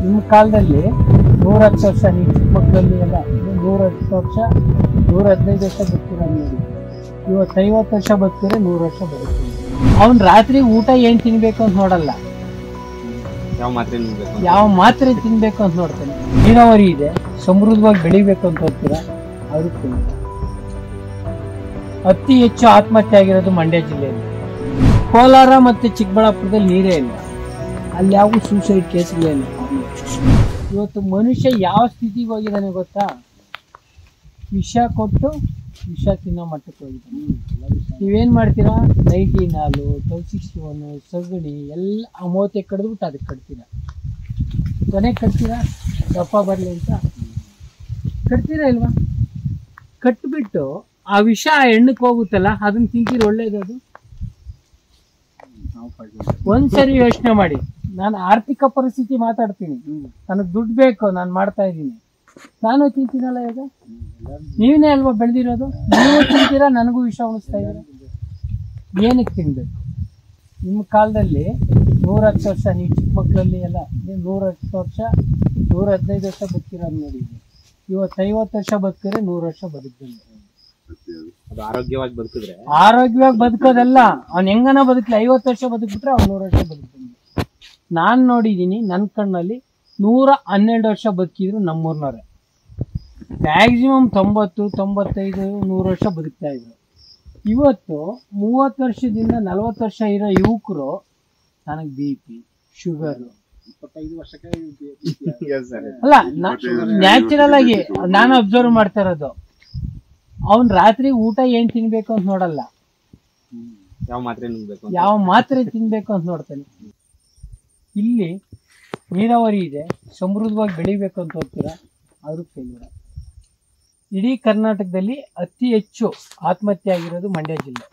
ನಿಮ್ಮ ಕಾಲದಲ್ಲಿ ನೂರ ಹತ್ತು ವರ್ಷ ನೀವು ಚಿಕ್ಕ ಮಕ್ಕಳಲ್ಲಿ ಎಲ್ಲ ನೂರ ಹತ್ತು ವರ್ಷ ನೂರ ಹದಿನೈದು ವರ್ಷ ಬದುಕಿರೋ ನೋಡಿ ಇವತ್ತು ಐವತ್ತು ವರ್ಷ ಬದುಕಿದ್ರೆ ನೂರು ವರ್ಷ ಬದುಕ್ತೀವಿ ಅವ್ನು ರಾತ್ರಿ ಊಟ ಏನು ತಿನ್ಬೇಕು ಅಂತ ನೋಡಲ್ಲ ಯಾವ ಮಾತ್ರೆ ನುಂಗ್ಬೇಕು ಯಾವ ಮಾತ್ರೆ ತಿನ್ಬೇಕು ಅಂತ ನೋಡ್ತಾನೆ ನೀರಾವರಿ ಇದೆ ಸಮೃದ್ಧವಾಗಿ ಬೆಳಿಬೇಕು ಅಂತ ಹೋಗ್ತೀರಾ ಅವ್ರಿಗೆ ತಿಳಿಲ್ಲ ಅತಿ ಹೆಚ್ಚು ಆತ್ಮಹತ್ಯೆ ಆಗಿರೋದು ಮಂಡ್ಯ ಜಿಲ್ಲೆಯಲ್ಲಿ ಕೋಲಾರ ಮತ್ತು ಚಿಕ್ಕಬಳ್ಳಾಪುರದಲ್ಲಿ ನೀರೇ ಇಲ್ಲ ಅಲ್ಲಿ ಯಾವ ಸೂಸೈಡ್ ಕೇಸ್ಗಳೇ ಇಲ್ಲ ಇವತ್ತು ಮನುಷ್ಯ ಯಾವ ಸ್ಥಿತಿಗೆ ಹೋಗಿದ್ದಾನೆ ಗೊತ್ತಾ ವಿಷ ಕೊಟ್ಟು ವಿಷ ತಿನ್ನೋ ಮಟ್ಟಕ್ಕೆ ಹೋಗಿದ್ದಾನೆ ನೀವೇನ್ ಮಾಡ್ತೀರಾ ನೈನ್ಟೀನ್ ಹಾಲು ಟ್ವೆಲ್ ಸಿಕ್ಸ್ಟಿ ಒನ್ ಸಗಣಿ ಎಲ್ಲ ಅಮೋತೆ ಕಡ್ದ್ಬಿಟ್ಟು ಅದಕ್ಕೆ ಕಟ್ತೀರಾ ಕೊನೆಗೆ ಕಟ್ತೀರಾ ದಪ್ಪ ಬರಲಿ ಅಂತ ಕಟ್ತೀರಾ ಇಲ್ವಾ ಕಟ್ಬಿಟ್ಟು ಆ ವಿಷ ಆ ಹೆಣ್ಣಕ್ಕೆ ಹೋಗುತ್ತಲ್ಲ ಅದನ್ನ ತಿಂತೀರಿ ಒಳ್ಳೇದು ಅದು ಒಂದ್ಸರಿ ಯೋಚನೆ ಮಾಡಿ ನಾನು ಆರ್ಥಿಕ ಪರಿಸ್ಥಿತಿ ಮಾತಾಡ್ತೀನಿ ನನಗೆ ದುಡ್ಡು ಬೇಕು ನಾನು ಮಾಡ್ತಾ ಇದ್ದೀನಿ ನಾನು ತಿಂತೀನಲ್ಲ ಈಗ ನೀವೇ ಅಲ್ವಾ ಬೆಳೆದಿರೋದು ನೀವು ತಿಂತೀರಾ ನನಗೂ ವಿಷ ಉಣಿಸ್ತಾ ಇದ್ದೀರಾ ಏನಕ್ಕೆ ತಿನ್ಬೇಕು ನಿಮ್ಮ ಕಾಲದಲ್ಲಿ ನೂರ ಹತ್ತು ವರ್ಷ ನೀವು ಚಿಕ್ಕ ಮಕ್ಕಳಲ್ಲಿ ಎಲ್ಲ ನೀವು ನೂರ ಹತ್ತು ವರ್ಷ ನೂರ ಹದಿನೈದು ವರ್ಷ ಬದುಕಿರೋದು ನೋಡಿದ್ವಿ ಇವತ್ತು ಐವತ್ತು ವರ್ಷ ಬದುಕಿದ್ರೆ ನೂರು ವರ್ಷ ಬದುಕ್ತೀನಿ ಅದು ಆರೋಗ್ಯವಾಗಿ ಬದುಕಿದ್ರೆ ಆರೋಗ್ಯವಾಗಿ ಬದುಕೋದಲ್ಲ ಅವ್ನು ಹೆಂಗನ ಬದುಕಲಿ ಐವತ್ತು ವರ್ಷ ಬದುಕ್ಬಿಟ್ರೆ ಅವ್ನು ನೂರು ವರ್ಷ ಬದುಕ್ತಾನೆ ನಾನು ನೋಡಿದ್ದೀನಿ ನನ್ನ ಕಣ್ಣಲ್ಲಿ ನೂರ ಹನ್ನೆರಡು ವರ್ಷ ಬದುಕಿದ್ರು ನಮ್ಮೂರ್ನವ್ರೆ ಮ್ಯಾಕ್ಸಿಮಮ್ ತೊಂಬತ್ತು ತೊಂಬತ್ತೈದು ನೂರು ವರ್ಷ ಬದುಕ್ತಾ ಇದ್ರು ಇವತ್ತು ಮೂವತ್ತು ವರ್ಷದಿಂದ ನಲವತ್ತು ವರ್ಷ ಇರೋ ಯುವಕರು ನನಗೆ ಬಿ ಪಿ ಶುಗರು ಇಪ್ಪತ್ತೈದು ವರ್ಷಕ್ಕೆ ಅಲ್ಲ ನ್ಯಾಚುರಲ್ ಆಗಿ ನಾನು ಅಬ್ಸರ್ವ್ ಮಾಡ್ತಾ ಇರೋದು ಅವ್ನ್ ರಾತ್ರಿ ಊಟ ಏನ್ ತಿನ್ಬೇಕು ಅಂತ ನೋಡಲ್ಲ ಯಾವ ಮಾತ್ರೆ ನುಂಗ್ಬೇಕು ಅಂತ. ಯಾವ ಮಾತ್ರೆ ತಿನ್ಬೇಕು ಅಂತ ನೋಡ್ತಾನೆ ಇಲ್ಲಿ ನೀರಾವರಿ ಇದೆ ಸಮೃದ್ಧವಾಗಿ ಬೆಳಿಬೇಕು ಅಂತ ಹೋಗ್ತೀರಾ ಆದ್ರೂ ಫೇಲ್ಯೂರ್ ಇಡೀ ಕರ್ನಾಟಕದಲ್ಲಿ ಅತಿ ಹೆಚ್ಚು ಆತ್ಮಹತ್ಯೆ ಆಗಿರೋದು ಮಂಡ್ಯ ಜಿಲ್ಲೆ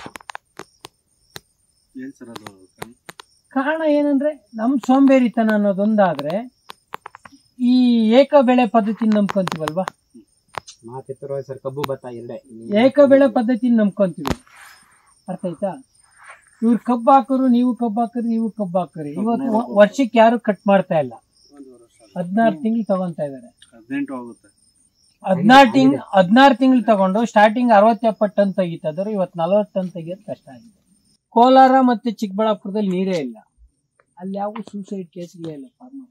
ಏನ್ ಸರ್ ಅದು ಕಾರಣ? ಕಾರಣ ಏನಂದ್ರೆ ನಮ್ ಸೋಂಬೇರಿತನ ಅನ್ನೋದೊಂದಾದ್ರೆ ಈ ಏಕ ಬೆಳೆ ಪದ್ಧತಿ ನಂಬ್ಕೊಂತೀವಲ್ವಾ ಮಾತೆತ್ತರೋ ಸರ್ ಕಬ್ಬು ಭತ್ತ ಎರಡೇ ಏಕ ಬೆಳೆ ಪದ್ಧತಿನ ನಂಬ್ಕೊಂತೀವಿ ಅರ್ಥ ಆಯ್ತಾ ಇವ್ರು ಕಬ್ಬು ಹಾಕೋರು ನೀವು ಕಬ್ಬು ಹಾಕೋರು ನೀವು ಕಬ್ಬು ಹಾಕೋರಿ ಇವತ್ತು ವ- ವರ್ಷಕ್ಕೆ ಯಾರು ಕಟ್ ಮಾಡ್ತಾ ಇಲ್ಲ ಹದಿನಾರು ತಿಂಗಳು ತಗೊಂತಾ ಇದಾರೆ ಹದಿನೆಂಟು ಆಗುತ್ತೆ ಹದಿನಾರು ತಿಂಗ್ ಹದಿನಾರು ತಿಂಗಳು ತಗೊಂಡು ಸ್ಟಾರ್ಟಿಂಗ್ ಅರವತ್ತು ಎಪ್ಪತ್ತು ಟನ್ ತೆಗಿತಿದ್ರು ಇವತ್ತು ನಲವತ್ತು ಟನ್ ತೆಗಿಯೋದು ಕಷ್ಟ ಆಗಿದೆ ಕೋಲಾರ ಮತ್ತೆ ಚಿಕ್ಕಬಳ್ಳಾಪುರದಲ್ಲಿ ನೀರೇ ಇಲ್ಲ ಅಲ್ಲಿ ಯಾವ ಸೂಸೈಡ್ ಕೇಸ್ಗಳೇ ಇಲ್ಲ ಫಾರ್ಮರ್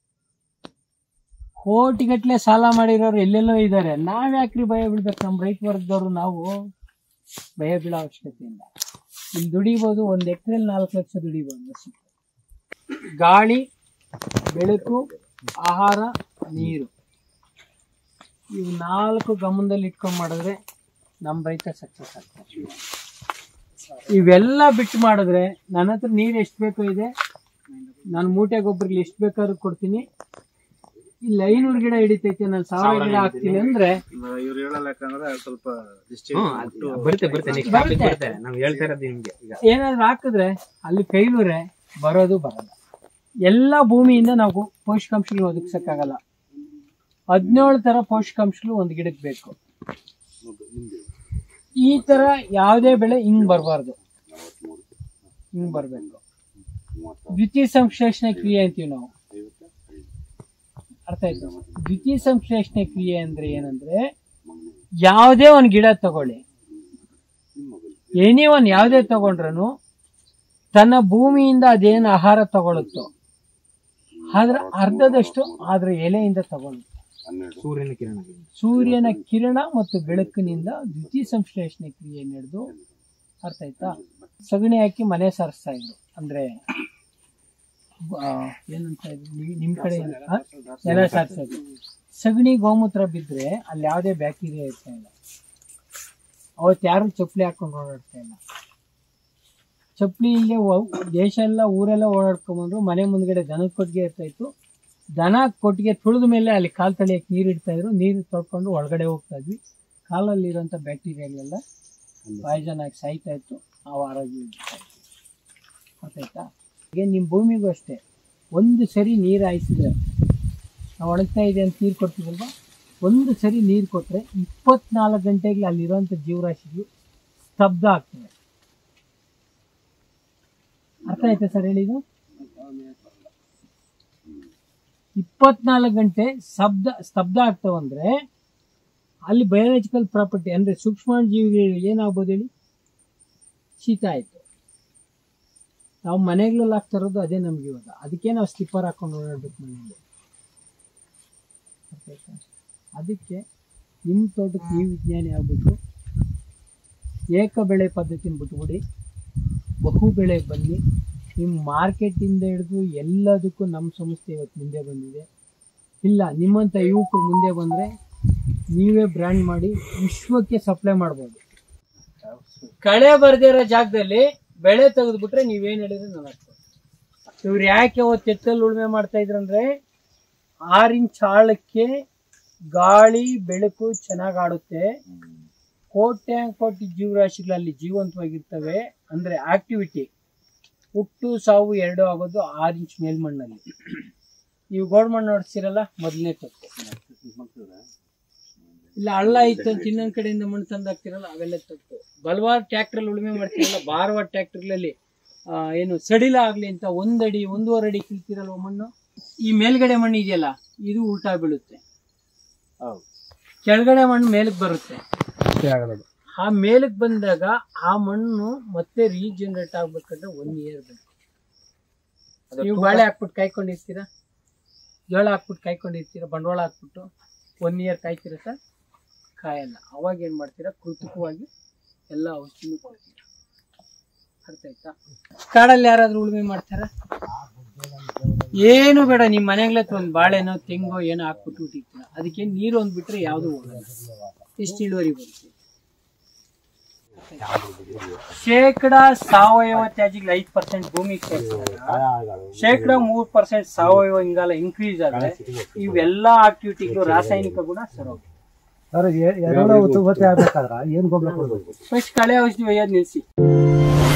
ಕೋಟಿಗಟ್ಲೆ ಸಾಲ ಮಾಡಿರೋರು ಎಲ್ಲೆಲ್ಲೋ ಇದ್ದಾರೆ ನಾವ್ ಯಾಕ್ರಿ ಭಯ ಬೀಳ್ಬೇಕು ನಮ್ಮ ರೈತ ವರ್ಗದವ್ರು ನಾವು ಭಯ ಬೀಳೋ ಅವಶ್ಯಕತೆ ಇಲ್ಲ ಇಲ್ಲಿ ದುಡಿಬೋದು ಒಂದ್ ಎಕರೆಲಿ ನಾಲ್ಕು ಲಕ್ಷ ದುಡಿಬೋದು ವರ್ಷಕ್ಕೆ ಗಾಳಿ ಬೆಳಕು ಆಹಾರ ನೀರು ಇವು ನಾಲ್ಕು ಗಮನದಲ್ಲಿ ಇಟ್ಕೊಂಡ್ ಮಾಡಿದ್ರೆ ನಮ್ಮ ರೈತ ಸಕ್ಸಸ್ ಆಗ್ತಾರೆ ಇವೆಲ್ಲ ಬಿಟ್ಟು ಮಾಡಿದ್ರೆ ನನ್ನ ಹತ್ರ ನೀರು ಎಷ್ಟು ಬೇಕೋ ಇದೆ ನಾನು ಮೂಟೆ ಗೊಬ್ಬರಿಗೆ ಎಷ್ಟು ಬೇಕಾದ್ರೂ ಕೊಡ್ತೀನಿ ಇಲ್ಲಿ ಐನೂರು ಗಿಡ ಹಿಡಿತೈತೆ ನಾನು ಸಾವಿರ ಗಿಡ ಹಾಕ್ತೀನಿ ಅಂದ್ರೆ ಇವ್ರು ಹೇಳಲ್ಲ ಯಾಕಂದ್ರೆ ಸ್ವಲ್ಪ ಹ್ಮ್, ಅದು ಬರುತ್ತೆ ಬರುತ್ತೆ ನೆಕ್ಸ್ಟ್ ಟಾಪಿಕ್ ಬರುತ್ತೆ ನಾವು ಹೇಳ್ತಾ ಇರೋದು ನಿಮ್ಗೆ ಈಗ ಏನಾದ್ರು ಹಾಕಿದ್ರೆ ಅಲ್ಲಿ ಕೈಲೂರೆ ಬರೋದು ಬರಲ್ಲ ಎಲ್ಲ ಭೂಮಿಯಿಂದ ನಾವು ಪೋಷಕಾಂಶಗಳು ಒದಗಿಸಕ್ಕಾಗಲ್ಲ ಹದಿನೇಳು ತರ ಪೋಷಕಾಂಶಗಳು ಒಂದು ಗಿಡಕ್ಕೆ ಬೇಕು ಈ ತರ ಯಾವುದೇ ಬೆಳೆ ಹಿಂಗ್ ಬರಬಾರ್ದು ಹಿಂಗ್ ಬರ್ಬೇಕು ದ್ವಿತೀಯ ಸಂಶ್ಲೇಷಣೆ ಕ್ರಿಯೆ ಅಂತೀವಿ ನಾವು ಅರ್ಥ ಆಯ್ತು ದ್ವಿತೀಯ ಸಂಶ್ಲೇಷಣೆ ಕ್ರಿಯೆ ಅಂದ್ರೆ ಏನಂದ್ರೆ ಯಾವುದೇ ಒಂದು ಗಿಡ ತಗೊಳ್ಳಿ ಎನಿ ಒನ್ ಯಾವುದೇ ತಗೊಂಡ್ರು ತನ್ನ ಭೂಮಿಯಿಂದ ಅದೇನು ಆಹಾರ ತಗೊಳುತ್ತೋ ಅದ್ರ ಅರ್ಧದಷ್ಟು ಅದ್ರ ಎಲೆಯಿಂದ ತಗೊಳುತ್ತೆ ಸೂರ್ಯನ ಕಿರಣ ಸೂರ್ಯನ ಕಿರಣ ಮತ್ತು ಬೆಳಕಿನಿಂದ ದ್ವಿತೀಯ ಸಂಶ್ಲೇಷಣೆ ಕ್ರಿಯೆ ನಡೆದು ಅರ್ಥ ಆಯ್ತಾ ಸಗಣಿ ಹಾಕಿ ಮನೆ ಸಾರಿಸ್ತಾ ಇದ್ರು ಅಂದ್ರೆ ಆ, ಏನಂತ ಇದ್ರು ನೀವ್- ನಿಮ್ ಕಡೆ ಏನು? ಆ? ನೆಲ ಸಾರಿಸೋದು ಸಗಣಿ ಗೋಮೂತ್ರ ಬಿದ್ರೆ ಅಲ್ಲಿ ಯಾವುದೇ ಬ್ಯಾಕ್ಟೀರಿಯಾ ಇರ್ತಾ ಇಲ್ಲ ಅವತ್ತು ಯಾರು ಚಪ್ಪಲಿ ಹಾಕೊಂಡು ಓಡಾಡ್ತಾ ಇಲ್ಲ ಚಪ್ಪಲಿ ಇಲ್ಲೇ ದೇಶ ಎಲ್ಲ ಊರೆಲ್ಲ ಓಡಾಡ್ಕೊಂಬಂದ್ರು ಮನೆ ಮುಂದ್ಗಡೆ ದನದ ಕೊಟ್ಟಿಗೆ ಇರ್ತಾ ಇತ್ತು ದನ ಕೊಟ್ಟಿಗೆ ತುಳಿದ ಮೇಲೆ ಅಲ್ಲಿ ಕಾಲು ತಳಿಯಕ್ಕೆ ನೀರು ಇಡ್ತಾ ಇದ್ರು ನೀರು ತೊಳ್ಕೊಂಡು ಒಳಗಡೆ ಹೋಗ್ತಾ ಇದ್ವಿ ಕಾಲಲ್ಲಿರುವಂಥ ಬ್ಯಾಕ್ಟೀರಿಯಾಗಳೆಲ್ಲ ಪಾಯ್ಸನ್ ಆಗಿ ಸಾಯ್ತಾ ಇತ್ತು ನಾವು ಆರೋಗ್ಯ ಇರ್ತಾ ಇದ್ವಿ ಗೊತ್ತಾಯ್ತಾ ಈಗ ನಿಮ್ಮ ಭೂಮಿಗೂ ಅಷ್ಟೇ ಒಂದು ಸರಿ ನೀರು ಹಾಯಿಸಿದ್ರೆ ನಾವು ಒಣಗ್ತಾ ಇದೆ ಅಂತ ನೀರು ಕೊಡ್ತೀವಲ್ವ ಒಂದು ಸರಿ ನೀರು ಕೊಟ್ಟರೆ ಇಪ್ಪತ್ನಾಲ್ಕು ಗಂಟೆಗೆ ಅಲ್ಲಿರುವಂಥ ಜೀವರಾಶಿಗಳು ಸ್ತಬ್ಧ ಆಗ್ತವೆ ಅರ್ಥ ಆಯ್ತಾ ಸರ್ ಹೇಳಿದ್ದು ಇಪ್ಪತ್ನಾಲ್ಕು ಗಂಟೆ ಶಬ್ದ ಸ್ತಬ್ಧ ಆಗ್ತಾವಂದ್ರೆ ಅಲ್ಲಿ ಬಯೋಲಾಜಿಕಲ್ ಪ್ರಾಪರ್ಟಿ ಅಂದ್ರೆ ಸೂಕ್ಷ್ಮ ಜೀವಿಗಳು ಏನಾಗ್ಬೋದು ಹೇಳಿ ಶೀತ ಆಯ್ತು ನಾವು ಮನೆಗಳಲ್ಲಿ ಆಗ್ತಾ ಇರೋದು ಅದೇ ನಮ್ಗೆ ಇವಾಗ ಅದಕ್ಕೆ ನಾವು ಸ್ಲಿಪ್ಪರ್ ಹಾಕೊಂಡು ಓಡಾಡ್ಬೇಕು ಮನೆಯಲ್ಲಿ ಅರ್ಥ ಆಯ್ತಾ? ಅದಕ್ಕೆ ನಿಮ್ಮ ತೋಟಕ್ಕೆ ನೀವು ವಿಜ್ಞಾನಿ ಆಗ್ಬೇಕು ಏಕ ಬೆಳೆ ಪದ್ಧತಿನ ಬಿಟ್ಬಿಡಿ ಬಹು ಬೆಳೆ ಬನ್ನಿ ನಿಮ್ಮ ಮಾರ್ಕೆಟಿಂದ ಹಿಡಿದು ಎಲ್ಲದಕ್ಕೂ ನಮ್ಮ ಸಂಸ್ಥೆ ಇವತ್ತು ಮುಂದೆ ಬಂದಿದೆ ಇಲ್ಲ ನಿಮ್ಮಂಥ ಯುವಕರು ಮುಂದೆ ಬಂದರೆ ನೀವೇ ಬ್ರ್ಯಾಂಡ್ ಮಾಡಿ ವಿಶ್ವಕ್ಕೆ ಸಪ್ಲೈ ಮಾಡ್ಬೋದು ಕಳೆ ಬರ್ದೇ ಇರೋ ಜಾಗದಲ್ಲಿ ಬೆಳೆ ತೆಗೆದ್ಬಿಟ್ರೆ ನೀವೇನು ಹೇಳಿದ್ರೆ ನಾನು ಇವ್ರು ಯಾಕೆ ಅವತ್ತು ಎತ್ತಲ್ಲಿ ಉಳುಮೆ ಮಾಡ್ತಾ ಇದ್ರಂದ್ರೆ ಆರು ಇಂಚ್ ಆಳಕ್ಕೆ ಗಾಳಿ ಬೆಳಕು ಚೆನ್ನಾಗಿ ಆಡುತ್ತೆ ಕೋಟೆ ಕೋಟಿ ಜೀವರಾಶಿಗಳಲ್ಲಿ ಜೀವಂತವಾಗಿರ್ತವೆ ಅಂದ್ರೆ ಆಕ್ಟಿವಿಟಿ ಹುಟ್ಟು ಸಾವು ಎರಡು ಆಗೋದು ಆರು ಇಂಚ್ ಮೇಲ್ಮಣ್ಣಲ್ಲಿ ನೀವು ಗೋಡ್ಮಣ್ಣು ನೋಡ್ತೀರಲ್ಲ ಮೊದಲನೇ ತಪ್ಪು ಇಲ್ಲ ಹಳ್ಳ ಇತ್ತು ಅಂತ ಇನ್ನೊಂದ್ ಕಡೆಯಿಂದ ಮಣ್ಣು ತಂದು ಹಾಕ್ತಿರಲ್ಲ ಅವೆಲ್ಲ ತಪ್ಪು ಬಲವಾರು ಟ್ರ್ಯಾಕ್ಟರ್ ಉಳುಮೆ ಮಾಡ್ತಿರಲ್ಲ ಭಾರವಾದ ಟ್ರ್ಯಾಕ್ಟರ್ಗಳಲ್ಲಿ ಏನು ಸಡಿಲ ಆಗ್ಲಿ ಅಂತ ಒಂದಡಿ ಒಂದೂವರೆ ಅಡಿ ಕಿಲ್ತಿರಲ್ವ ಮಣ್ಣು ಈ ಮೇಲ್ಗಡೆ ಮಣ್ಣು ಇದೆಯಲ್ಲ ಇದು ಉಲ್ಟಾ ಬೀಳುತ್ತೆ ಹೌದು ಕೆಳಗಡೆ ಮಣ್ಣು ಮೇಲಕ್ಕೆ ಬರುತ್ತೆ ಆ ಮೇಲಕ್ಕೆ ಬಂದಾಗ ಆ ಮಣ್ಣು ಮತ್ತೆ ರೀಜನರೇಟ್ ಆಗ್ಬೇಕಂದ್ರೆ ಒನ್ ಇಯರ್ ಬೇಕು ನೀವು ಬಾಳೆ ಹಾಕ್ಬಿಟ್ಟು ಕಾಯ್ಕೊಂಡಿರ್ತೀರಾ ಜೋಳ ಹಾಕ್ಬಿಟ್ಟು ಕಾಯ್ಕೊಂಡಿರ್ತೀರಾ ಬಂಡವಾಳ ಹಾಕ್ಬಿಟ್ಟು ಒನ್ ಇಯರ್ ಕಾಯ್ತೀರಾ ಸರ್ ಕಾಯಲ್ಲ ಅವಾಗ ಏನ್ ಮಾಡ್ತೀರಾ ಕೃತಕವಾಗಿ ಎಲ್ಲ ಔಷಧಿನೂ ಕೊಡ್ತೀರಾ ಅರ್ಥ ಆಯ್ತಾ ಕಾಡಲ್ಲಿ ಯಾರಾದ್ರೂ ಉಳುಮೆ ಮಾಡ್ತಾರ ಏನು ಬೇಡ ನಿಮ್ ಮನೆಗ್ಲೆ ಒಂದು ಬಾಳೆನೋ ತೆಂಗೋ ಏನೋ ಹಾಕ್ಬಿಟ್ಟು ಇಟ್ಟಿರ್ತೀರ ಅದಕ್ಕೆ ನೀರು ಒಂದ್ ಬಿಟ್ರೆ ಯಾವ್ದು ಹೋಗಲ್ಲ ಎಷ್ಟು ಇಳುವರಿ ಬರುತ್ತೆ ಶೇಕಡ ಸಾವಯವ ತ್ಯಾಜ್ಯಗಳು ಐದು ಪರ್ಸೆಂಟ್ ಭೂಮಿಗೆ ಸೇರಿಸಿದಾಗ ಶೇಕಡ ಮೂರ್ ಪರ್ಸೆಂಟ್ ಸಾವಯವ ಇಂಗಾಲ ಇನ್ಕ್ರೀಸ್ ಆದ್ರೆ ಇವೆಲ್ಲಾ ಆಕ್ಟಿವಿಟಿಗಳು ರಾಸಾಯನಿಕ ಗುಣ ಸರೋಗಿ ಸರ್ ಎರಡು ಹೊತ್ತು ಆಗ್ಬೇಕಾದ್ರ ಏನ್ ಗೊಬ್ಬರ ಕೊಡ್ಬೇಕು ಫಸ್ಟ್ ಕಳೆ ಔಷಧಿ ಒಯ್ಯೋದು ನಿಲ್ಸಿ